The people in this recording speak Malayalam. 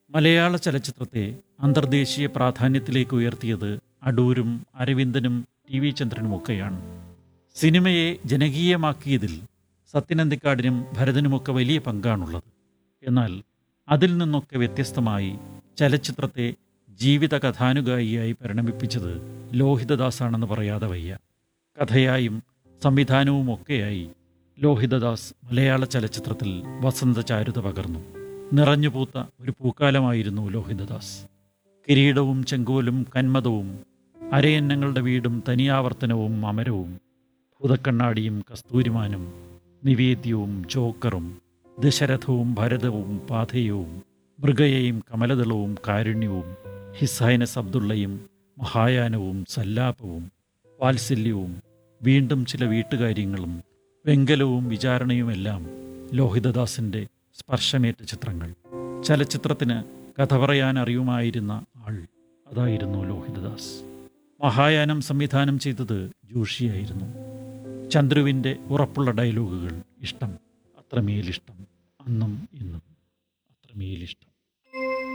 മലയാള ചലച്ചിത്രത്തെ അന്തർദേശീയ പ്രാധാന്യത്തിലേക്ക് ഉയർത്തിയത് അടൂരും അരവിന്ദനും ടി വി ചന്ദ്രനുമൊക്കെയാണ് സിനിമയെ ജനകീയമാക്കിയതിൽ സത്യനന്ദിക്കാടിനും ഭരതനുമൊക്കെ വലിയ പങ്കാണുള്ളത് എന്നാൽ അതിൽ നിന്നൊക്കെ വ്യത്യസ്തമായി ചലച്ചിത്രത്തെ ജീവിത കഥാനുഗായിയായി പരിണമിപ്പിച്ചത് ലോഹിതദാസാണെന്ന് പറയാതെ വയ്യ കഥയായും സംവിധാനവുമൊക്കെയായി ലോഹിതദാസ് മലയാള ചലച്ചിത്രത്തിൽ വസന്തചാരുത പകർന്നു നിറഞ്ഞുപൂത്ത ഒരു പൂക്കാലമായിരുന്നു ലോഹിതദാസ് കിരീടവും ചെങ്കോലും കന്മതവും അരയന്നങ്ങളുടെ വീടും തനിയാവർത്തനവും അമരവും ഭൂതക്കണ്ണാടിയും കസ്തൂരിമാനും നിവേദ്യവും ജോക്കറും ദശരഥവും ഭരതവും പാഥേയവും മൃഗയയും കമലദളവും കാരുണ്യവും ഹിസൈനസ് അബ്ദുള്ളയും മഹായാനവും സല്ലാപവും വാത്സല്യവും വീണ്ടും ചില വീട്ടുകാര്യങ്ങളും വെങ്കലവും വിചാരണയുമെല്ലാം ലോഹിതദാസിൻ്റെ സ്പർശമേറ്റ ചിത്രങ്ങൾ ചലച്ചിത്രത്തിന് കഥ പറയാൻ അറിയുമായിരുന്ന ആൾ അതായിരുന്നു ലോഹിതദാസ് മഹായാനം സംവിധാനം ചെയ്തത് ജോഷിയായിരുന്നു ചന്ദ്രുവിൻ്റെ ഉറപ്പുള്ള ഡയലോഗുകൾ ഇഷ്ടം അത്രമേലിഷ്ടം അന്നും ഇന്നും അത്രമേലിഷ്ടം